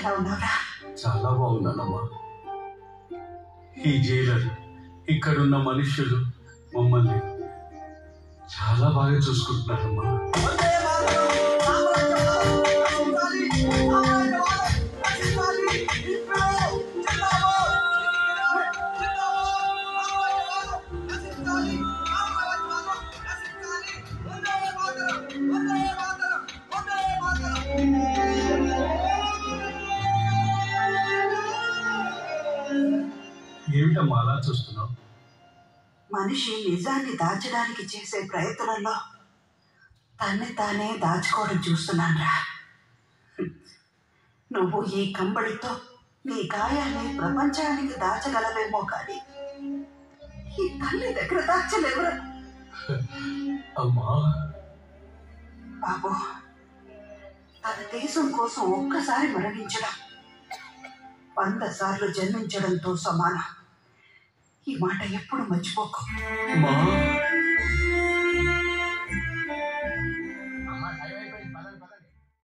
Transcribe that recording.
ఎలా ఉన్నావురా చాలా బాగున్నానమ్మా ఈ జైలర్ ఇక్కడున్న మనుష్యులు మమ్మల్ని చాలా బాగా చూసుకుంటున్నారమ్మా ఏమిటమ్మా అలా చూస్తున్నావు మనిషి నిజాన్ని దాచడానికి చేసే ప్రయత్నంలో తన్ని తానే దాచుకోవడం చూస్తున్నానురా నువ్వు ఈ కంబళితో నీ గాయాన్ని ప్రపంచానికి దాచగలవేమో కానీ ఈ తల్లి దగ్గర దాచలేవురా అమ్మా బాబు తన దేశం కోసం ఒక్కసారి మరణించడం వంద సార్లు జన్మించడంతో సమానం ఈ మాట ఎప్పుడు మర్చిపోకు అమ్మా